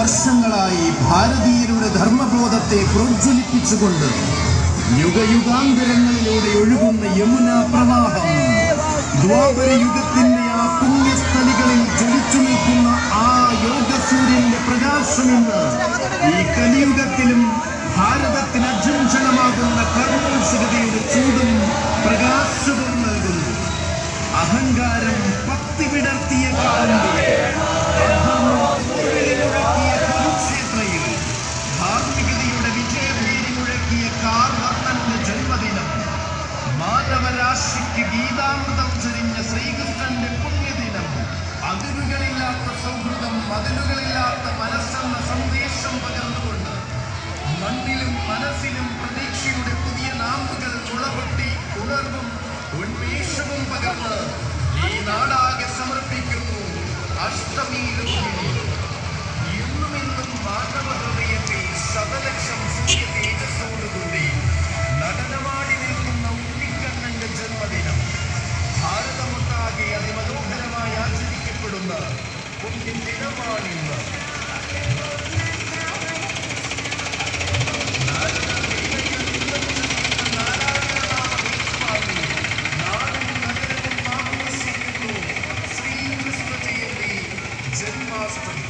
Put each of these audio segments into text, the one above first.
വർഷങ്ങളായി ഭാരതീയരുടെ ധർമ്മബോധത്തെ പ്രോജ്വലിപ്പിച്ചുകൊണ്ട് യുഗയുഗാന്തരങ്ങളിലൂടെ ഒഴുകുന്ന യമുന പ്രവാഹം ദ്വാപര യുഗത്തിന്റെ ആ പുണ്യസ്ഥലികളിൽ ജ്വലിച്ചു നിൽക്കുന്ന ആ യോഗസൂര്യന്റെ പ്രകാശം ഇന്ന് ഈ കലിയുഗത്തിലും ഭാരതത്തിന് അജംഷണമാകുന്ന കർമ്മോത്സുകതയുടെ ചൂടും പ്രകാശവും നൽകുന്നു അഹങ്കാരം പത്തി വിടർത്തിയ കാലന്റെ മുഴക്കിയ കുരുക്ഷേത്രയിൽ ധാർമ്മികതയുടെ വിജയഭേരി മുഴക്കിയ കാർവർണ്ണന്റെ ജന്മദിനം മാനവരാശിക്ക് ഗീതാമൃതം ചൊരിഞ്ഞ ശ്രീകൃഷ്ണന്റെ പുണ്യദിനം അതിരുകളില്ലാത്ത സൗഹൃദം മതിലുകളില്ലാത്ത മനസ്സെന്ന സന്ദേശം പകർന്നുകൊണ്ട് മണ്ണിലും മനസ്സിലും പ്രതീക്ഷയുടെ പുതിയ നാമ്പുകൾ മുളപൊട്ടി ഉണർവും ഉന്മേഷവും പകർന്ന് ഈ നാടാകെ സമർപ്പിക്കുന്നു അഷ്ടമി രോഹിണി ഇന്നും ഇന്നും മാനവ ഹൃദയത്തിൽ ശതലക്ഷം സൂര്യ തേജസ്സോടുകൂടി നടനമാടി നിൽക്കുന്ന ഉണ്ണിക്കണ്ണന്റെ ജന്മദിനം ഭാരതമൊട്ടാകെ അതിമനോഹരമായി ആചരിക്കപ്പെടുന്ന പുണ്യദിനമാണിന്ന് ജന്മാഷ്ടമി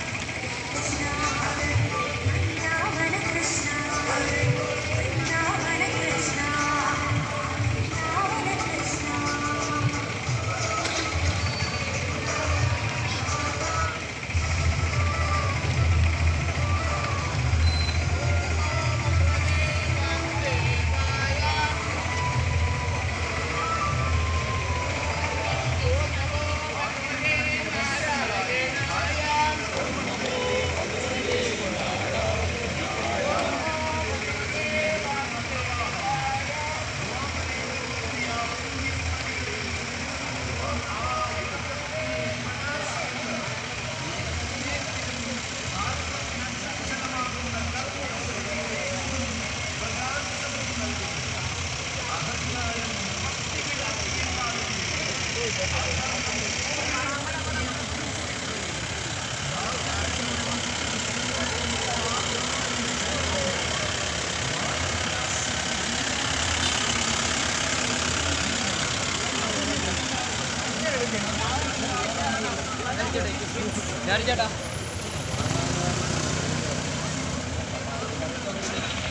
വൃന്ദാവന കൃഷ്ണ വൃന്ദാവന കൃഷ്ണ വൃന്ദാവന കൃഷ്ണ ചേട്ടാ